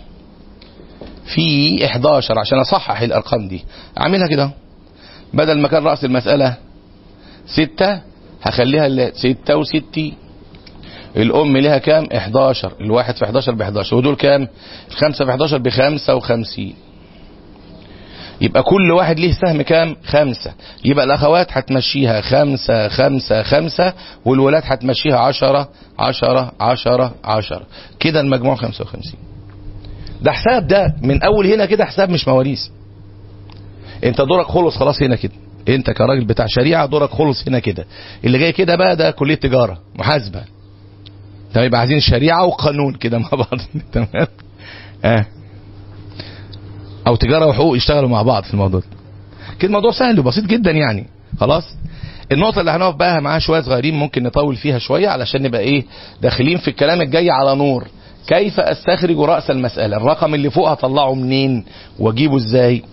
في 11 عشان اصحح الارقام دي اعملها كده بدل ما كان رأس المسألة ستة هخليها ستة وستين الام لها كام 11 الواحد في 11 ب 11 ودول كام الخمسة في 11 ب 55 يبقى كل واحد ليه سهم كام خمسة يبقى الأخوات هتمشيها خمسة خمسة خمسة والولاد هتمشيها عشرة عشرة عشرة عشرة كده المجموع خمسة وخمسين ده حساب ده من أول هنا كده حساب مش مواريث انت دورك خلص خلاص هنا كده انت كراجل بتاع شريعة دورك خلص هنا كده اللي جاي كده بقى ده كلية تجارة محاسبة طيب يبقى عايزين شريعة وقانون كده مع بعض تمام اه او تجاره وحقوق يشتغلوا مع بعض في الموضوع كده الموضوع سهل وبسيط جدا يعني خلاص النقطة اللي هنقف بقى معاها شوية صغيرين ممكن نطول فيها شوية علشان نبقى ايه داخلين في الكلام الجاي على نور كيف استخرج رأس المسألة الرقم اللي فوق هطلعه منين واجيبه ازاي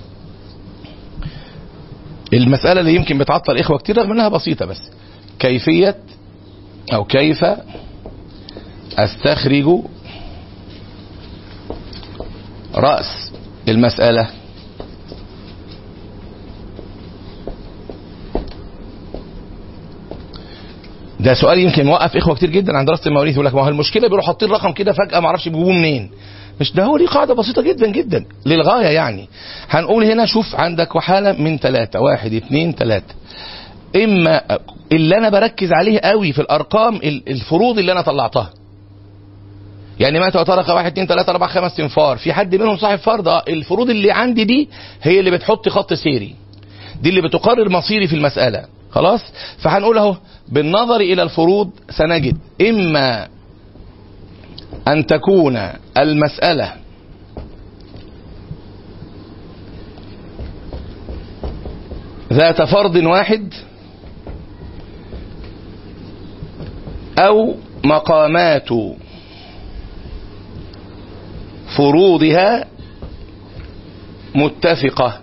المسألة اللي يمكن بتعطل اخوة كتير رغم انها بسيطة بس كيفية او كيف استخرج رأس المسألة ده سؤال يمكن موقف اخوه كتير جدا عند دراسه المواريث يقول لك ما هو المشكله بيروحوا حاطين رقم كده فجاه ما اعرفش بيجيبوه منين مش ده هو ليه قاعده بسيطه جدا جدا للغايه يعني هنقول هنا شوف عندك وحاله من ثلاثه واحد اثنين ثلاثه اما اللي انا بركز عليه قوي في الارقام الفروض اللي انا طلعتها يعني مات وترك واحد اثنين ثلاثة أربعة خمس تنفار في حد منهم صاحب فرض اه الفروض اللي عندي دي هي اللي بتحط خط سيري دي اللي بتقرر مصيري في المسألة خلاص فهنقول اهو بالنظر إلى الفروض سنجد إما أن تكون المسألة ذات فرض واحد أو مقامات فروضها متفقة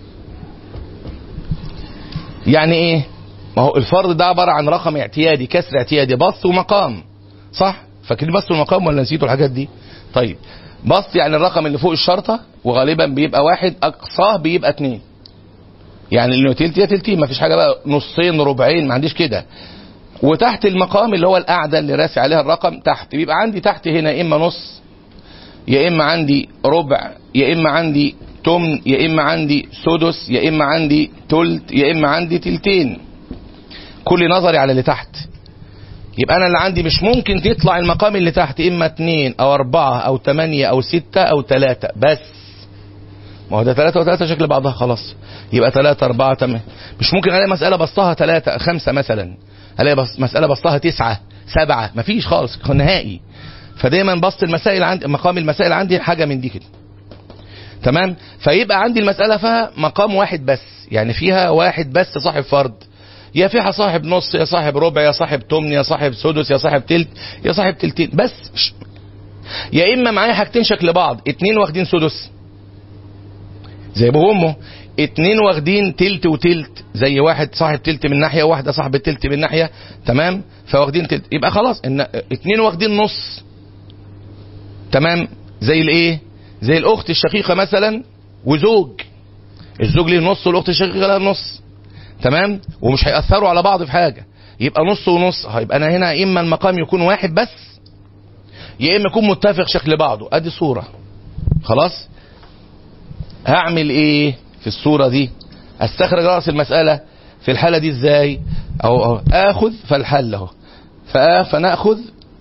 يعني ايه ما هو الفرض ده عبارة عن رقم اعتيادي كسر اعتيادي بسط ومقام صح فاكرين بسط ومقام ولا نسيتوا الحاجات دي طيب بسط يعني الرقم اللي فوق الشرطة وغالبا بيبقى واحد اقصاه بيبقى اتنين يعني اللي تلت يا تلتين ما فيش حاجة بقى نصين ربعين ما عنديش كده وتحت المقام اللي هو القاعدة اللي راسي عليها الرقم تحت بيبقى عندي تحت هنا اما نص يا اما عندي ربع يا اما عندي تمن يا اما عندي سدس يا اما عندي تلت يا اما عندي تلتين كل نظري على اللي تحت يبقى انا اللي عندي مش ممكن تطلع المقام اللي تحت اما اتنين او اربعة او تمانية او ستة او تلاتة بس ما هو ده تلاتة وتلاتة شكل بعضها خلاص يبقى تلاتة اربعة تمانية مش ممكن الاقي مسألة بسطها تلاتة خمسة مثلا الاقي بس مسألة بسطها تسعة سبعة مفيش خالص نهائي فدايما بسط المسائل عندي مقام المسائل عندي حاجة من دي كده تمام فيبقى عندي المسألة فيها مقام واحد بس يعني فيها واحد بس صاحب فرض يا فيها صاحب نص يا صاحب ربع يا صاحب تمن يا صاحب سدس يا صاحب تلت يا صاحب تلتين بس يا اما معايا حاجتين شكل بعض اتنين واخدين سدس زي ابو امه اتنين واخدين تلت وتلت زي واحد صاحب تلت من ناحيه وواحده صاحب تلت من ناحيه تمام فواخدين تلت يبقى خلاص ان اتنين واخدين نص تمام زي الايه زي الاخت الشقيقه مثلا وزوج الزوج ليه نص والاخت الشقيقه لها نص تمام ومش هيأثروا على بعض في حاجه يبقى نص ونص هيبقى انا هنا اما المقام يكون واحد بس يا اما يكون متفق شكل بعضه ادي صوره خلاص هعمل ايه في الصوره دي استخرج راس المساله في الحاله دي ازاي او, أو اخذ فالحل اهو فناخذ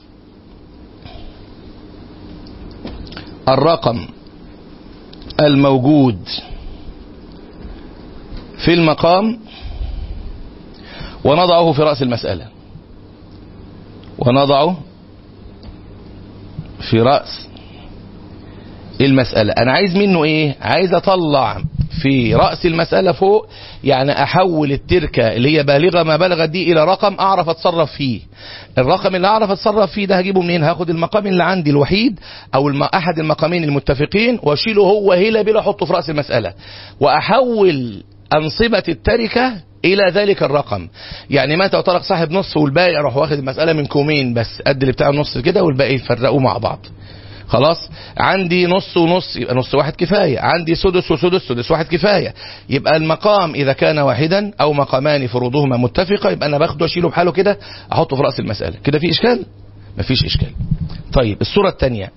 الرقم الموجود في المقام ونضعه في رأس المسألة ونضعه في رأس المسألة أنا عايز منه إيه عايز أطلع في رأس المسألة فوق يعني أحول التركة اللي هي بالغة ما بلغت دي إلى رقم أعرف أتصرف فيه الرقم اللي أعرف أتصرف فيه ده هجيبه منين هاخد المقام اللي عندي الوحيد أو الم... أحد المقامين المتفقين وأشيله هو هيلا بلا أحطه في رأس المسألة وأحول أنصبة التركة إلى ذلك الرقم يعني مات وطلق صاحب نص والباقي أروح واخد المسألة من كومين بس قد اللي بتاع النص كده والباقي يفرقوا مع بعض خلاص عندي نص ونص يبقى نص واحد كفاية عندي سدس وسدس سدس واحد كفاية يبقى المقام إذا كان واحدا أو مقامان فروضهما متفقة يبقى أنا باخده أشيله بحاله كده أحطه في رأس المسألة كده في إشكال مفيش إشكال طيب الصورة الثانية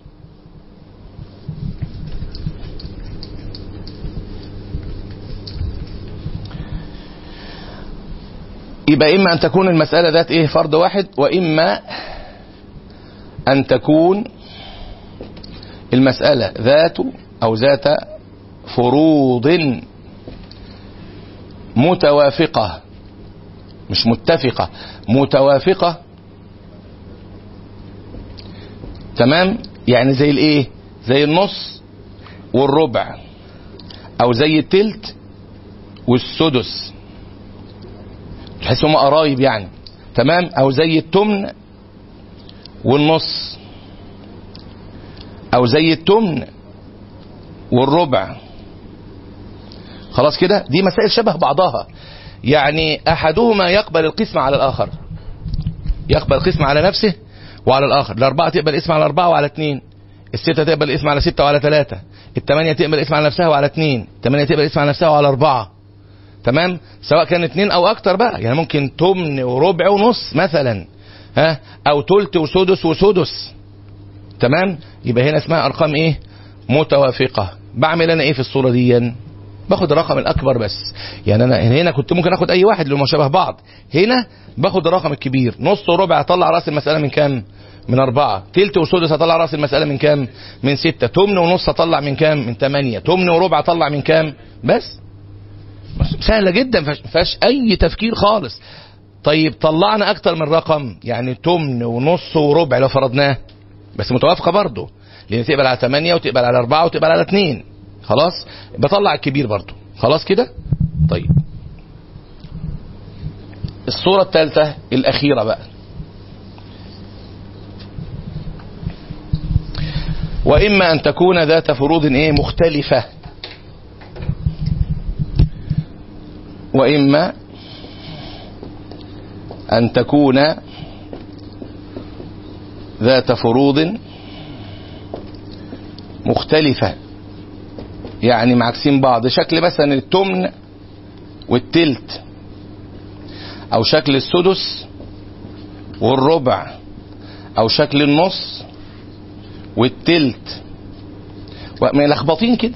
يبقى إما أن تكون المسألة ذات إيه فرض واحد وإما أن تكون المسألة ذات أو ذات فروض متوافقة مش متفقة متوافقة تمام يعني زي الايه زي النص والربع او زي التلت والسدس تحس هم قرايب يعني تمام او زي التمن والنص او زي التمن والربع خلاص كده دي مسائل شبه بعضها يعني احدهما يقبل القسم على الاخر يقبل القسم على نفسه وعلى الاخر الاربعه تقبل اسم على اربعه وعلى اثنين الستة تقبل الاسم على ستة وعلى ثلاثة الثمانية تقبل الاسم على نفسها وعلى اثنين الثمانية تقبل الاسم على نفسها وعلى أربعة تمام سواء كان اثنين أو أكتر بقى يعني ممكن تمن وربع ونص مثلا ها أو تلت وسدس وسدس تمام يبقى هنا اسمها أرقام إيه متوافقة بعمل أنا إيه في الصورة دي باخد الرقم الأكبر بس يعني أنا هنا كنت ممكن أخد أي واحد اللي شبه بعض هنا باخد الرقم الكبير نص وربع أطلع رأس المسألة من كام من أربعة تلت وسدس أطلع رأس المسألة من كام من ستة تمن ونص أطلع من كام من ثمانية تمن وربع أطلع من كام بس سهلة جدا فيهاش أي تفكير خالص طيب طلعنا أكتر من رقم يعني تمن ونص وربع لو فرضناه بس متوافقة برضه لأن تقبل على 8 وتقبل على 4 وتقبل على 2 خلاص بطلع الكبير برضه خلاص كده طيب الصورة الثالثة الأخيرة بقى وإما أن تكون ذات فروض إيه مختلفة وإما أن تكون ذات فروض مختلفة يعني معكسين بعض شكل مثلا التمن والتلت او شكل السدس والربع او شكل النص والتلت ملخبطين كده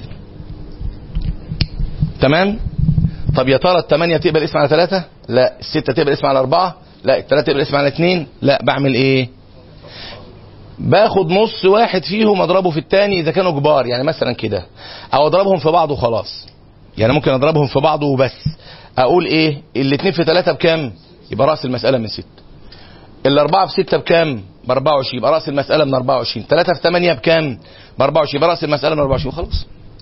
تمام طب يا ترى الثمانية تقبل اسم على ثلاثة لا الستة تقبل اسم على أربعة لا الثلاثة تقبل اسم على اثنين لا بعمل ايه باخد نص واحد فيهم اضربه في الثاني اذا كانوا كبار يعني مثلا كده او اضربهم في بعض وخلاص يعني ممكن اضربهم في بعض وبس اقول ايه الاثنين في ثلاثة بكام يبقى راس المسألة من ست الاربعة في ستة بكام ب 24 يبقى راس المسألة من 24 ثلاثة في 8 بكام ب 24 يبقى راس المسألة من 24 خلاص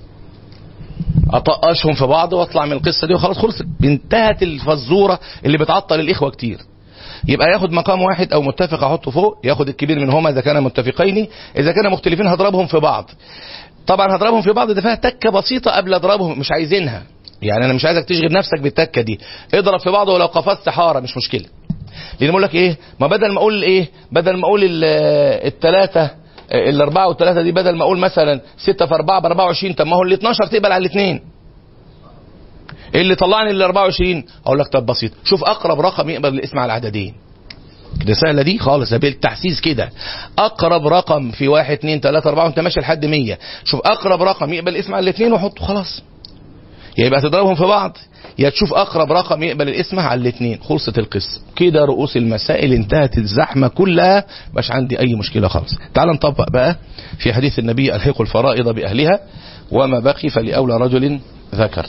اطقشهم في بعض واطلع من القصة دي وخلاص خلصت انتهت الفزورة اللي بتعطل الاخوة كتير يبقى ياخد مقام واحد او متفق احطه فوق ياخد الكبير منهما اذا كان متفقين اذا كان مختلفين هضربهم في بعض طبعا هضربهم في بعض ده فيها تكه بسيطه قبل اضربهم مش عايزينها يعني انا مش عايزك تشغل نفسك بالتكه دي اضرب في بعض ولو قفزت حاره مش مشكله لان بقول لك ايه ما بدل ما اقول ايه بدل ما اقول الثلاثه الاربعه والثلاثه دي بدل ما اقول مثلا 6 في 4 ب 24 طب ما هو ال 12 تقبل على الاثنين اللي طلعني ال 24 اقول لك طب بسيط شوف اقرب رقم يقبل الاسم على العددين كده سهله دي خالص بالتحسيس كده اقرب رقم في 1 2 3 4 وانت ماشي لحد 100 شوف اقرب رقم يقبل الاسم على الاثنين وحطه خلاص يا يبقى تضربهم في بعض يا تشوف اقرب رقم يقبل الاسم على الاثنين خلصت القصه كده رؤوس المسائل انتهت الزحمه كلها مش عندي اي مشكله خالص تعال نطبق بقى في حديث النبي الحقوا الفرائض باهلها وما بقي فلاولى رجل ذكر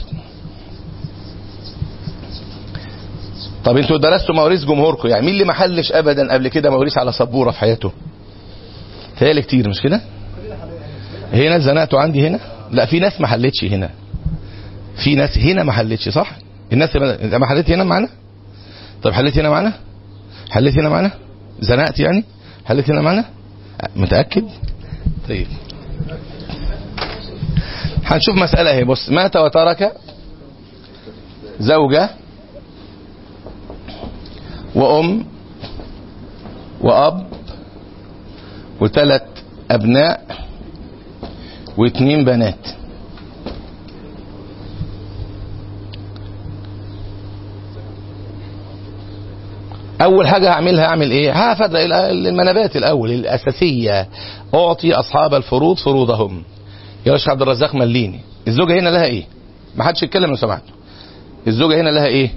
طب انتوا درستوا مواريث جمهوركم يعني مين اللي ما حلش ابدا قبل كده مواريث على سبوره في حياته تهيألي كتير مش كده هنا زنقتوا عندي هنا لا في ناس ما حلتش هنا في ناس هنا ما حلتش صح الناس ما حلت هنا معانا طب حلت هنا معانا حلت هنا معانا زنقت يعني حلت هنا معانا متأكد طيب هنشوف مسألة اهي بص مات وترك زوجة وأم وأب وثلاث أبناء واثنين بنات اول حاجه هعملها اعمل ايه هفرق المنابات الاول الاساسيه اعطي اصحاب الفروض فروضهم يا شيخ عبد الرزاق مليني الزوجه هنا لها ايه ما حدش يتكلم لو سمحتوا الزوجه هنا لها ايه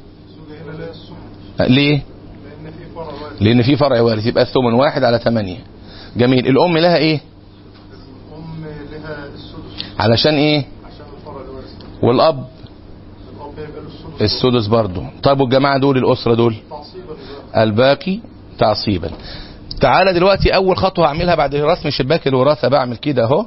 ليه لان في فرع وارث يبقى الثمن واحد على ثمانية جميل الام لها ايه الام لها السدس علشان ايه عشان الفرع الوارث والاب الاب يبقى له السدس السدس برضه طيب والجماعه دول الاسره دول تعصيبا لله. الباقي تعصيبا تعالى دلوقتي اول خطوه هعملها بعد رسم شباك الوراثه بعمل كده اهو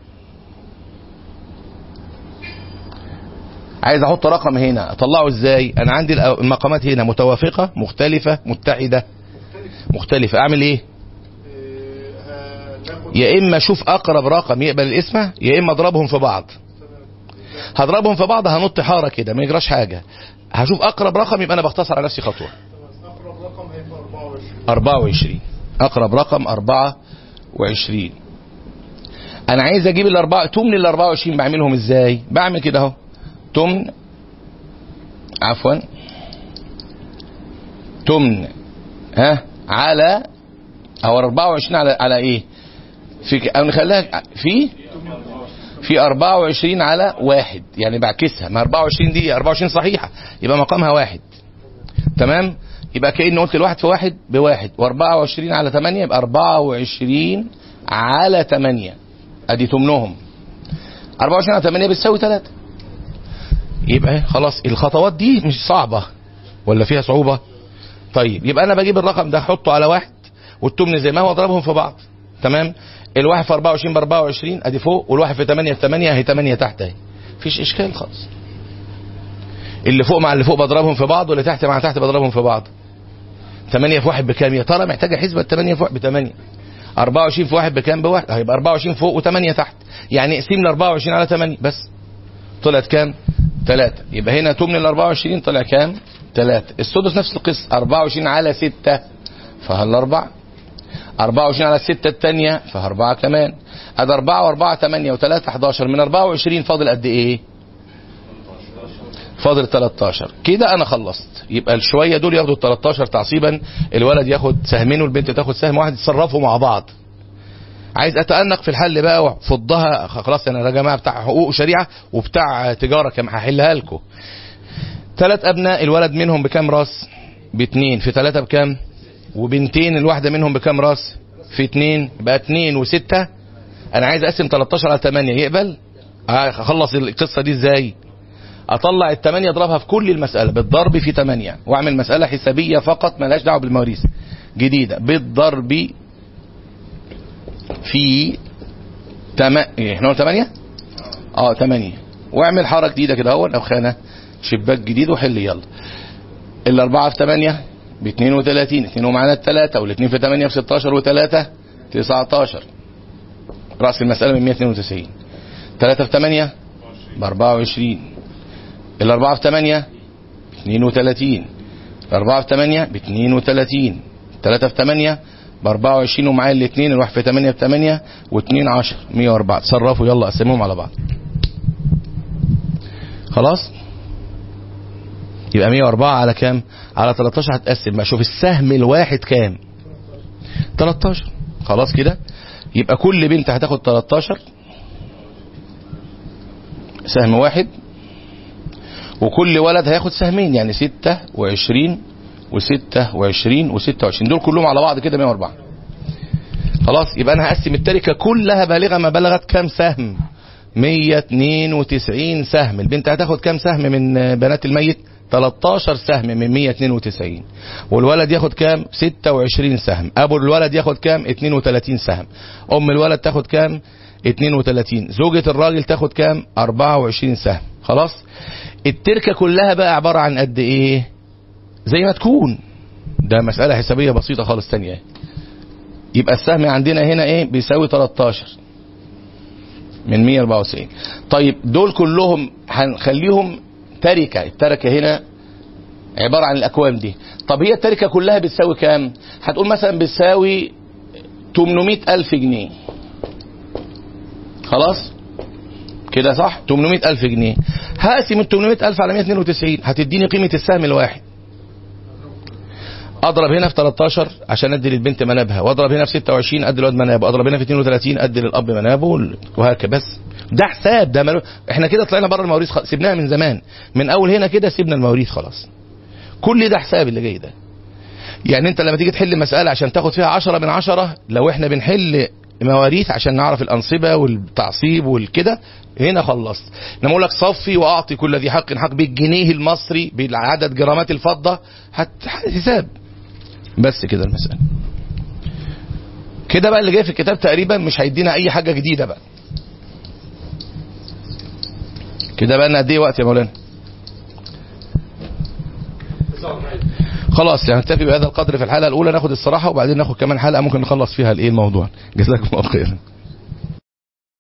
عايز احط رقم هنا اطلعه ازاي انا عندي الأ- المقامات هنا متوافقه مختلفه متحده مختلفه اعمل ايه آه، هناخد يا اما اشوف اقرب رقم يقبل الاسم يا اما اضربهم في بعض هضربهم في بعض هنط حاره كده ما يجراش حاجه هشوف اقرب رقم يبقى انا بختصر على نفسي خطوه اقرب رقم هيبقى 24 24 أقرب رقم 24 انا عايز اجيب الاربعه تمن ال 24 بعملهم ازاي بعمل كده اهو تمن عفوا تمن ها على او 24 على على ايه في او نخليها في في 24 على واحد يعني بعكسها ما 24 دي 24 صحيحه يبقى مقامها واحد تمام يبقى كأني قلت الواحد في واحد بواحد و24 على 8 يبقى 24 على 8 ادي تمنهم 24 على 8 بتساوي 3 يبقى خلاص الخطوات دي مش صعبة ولا فيها صعوبة طيب يبقى انا بجيب الرقم ده احطه على واحد والتمن زي ما هو اضربهم في بعض تمام الواحد في 24 ب 24 ادي فوق والواحد في 8 في 8 اهي 8 تحت اهي مفيش اشكال خالص اللي فوق مع اللي فوق بضربهم في بعض واللي تحت مع تحت بضربهم في بعض 8 في واحد بكام يا ترى محتاجه حسبه 8 في واحد ب 8 24 في واحد بكام بواحد هيبقى 24 فوق و8 تحت يعني اقسم ل 24 على 8 بس طلعت كام 3 يبقى هنا تمن ال 24 طلع كام 3 السدس نفس القصه 24 على 6 فهالاربع 24 على 6 الثانيه فهاربعه كمان ادي 4 و4 8 و3 11 من 24 فاضل قد ايه فاضل 13 كده انا خلصت يبقى الشويه دول ياخدوا ال 13 تعصيبا الولد ياخد سهمين والبنت تاخد سهم واحد يتصرفوا مع بعض عايز اتأنق في الحل بقى وفضها خلاص انا يا جماعه بتاع حقوق وشريعه وبتاع تجاره كم هحلها لكم ثلاث ابناء الولد منهم بكام راس باثنين في ثلاثه بكام وبنتين الواحده منهم بكام راس في اثنين يبقى اثنين وسته انا عايز اقسم 13 على 8 يقبل اخلص القصه دي ازاي اطلع الثمانية اضربها في كل المسألة بالضرب في 8 واعمل مسألة حسابية فقط ملهاش دعوة بالمواريث جديدة بالضرب في تم... احنا قلنا 8 اه 8 واعمل حركة جديدة كده اهو او خانة شباك جديد وحل يلا الاربعة في 8 ب 32 2 ومعانا الثلاثة والاثنين في 8 في 16 و3 19 رأس المسألة من 192 3 في 8 ب 24 الأربعة في 8 ب 32 الأربعة في 8 ب 32 3 في 8 ب 24 ومعايا الاثنين الواحد في 8 ب 8 و2 10 104 تصرفوا يلا قسموهم على بعض خلاص يبقى 104 على كام على 13 هتقسم بقى شوف السهم الواحد كام 13 خلاص كده يبقى كل بنت هتاخد 13 سهم واحد وكل ولد هياخد سهمين يعني 26 و26 و26 دول كلهم على بعض كده 104 خلاص يبقى انا هقسم التركه كلها بالغه ما بلغت كام سهم 192 سهم البنت هتاخد كام سهم من بنات الميت 13 سهم من 192 والولد ياخد كام 26 سهم ابو الولد ياخد كام 32 سهم ام الولد تاخد كام 32 زوجة الراجل تاخد كام 24 سهم خلاص التركة كلها بقى عبارة عن قد ايه زي ما تكون ده مسألة حسابية بسيطة خالص تانية يبقى السهم عندنا هنا ايه بيساوي 13 من 194 طيب دول كلهم هنخليهم تركة التركة هنا عبارة عن الأكوام دي طب هي التركة كلها بتساوي كام هتقول مثلا بتساوي 800 ألف جنيه خلاص كده صح 800 ألف جنيه هقسم ال 800 ألف على 192 هتديني قيمة السهم الواحد اضرب هنا في 13 عشان ادي للبنت منابها واضرب هنا في 26 ادي للواد منابه اضرب هنا في 32 ادي للاب منابه وهكذا بس ده حساب ده ملو... احنا كده طلعنا بره المواريث خ... سيبناها من زمان من اول هنا كده سيبنا المواريث خلاص كل ده حساب اللي جاي ده يعني انت لما تيجي تحل مسألة عشان تاخد فيها 10 من 10 لو احنا بنحل مواريث عشان نعرف الأنصبة والتعصيب والكده هنا خلصت انما اقول لك صفي واعطي كل ذي حق حق بالجنيه المصري بعدد جرامات الفضة هت... حساب بس كده المسألة كده بقى اللي جاي في الكتاب تقريبا مش هيدينا اي حاجة جديدة بقى كده بقى لنا قد ايه وقت يا مولانا خلاص يعني نكتفي بهذا القدر في الحلقه الاولى ناخد الصراحه وبعدين ناخد كمان حلقه ممكن نخلص فيها الايه الموضوع جزاكم الله خيرا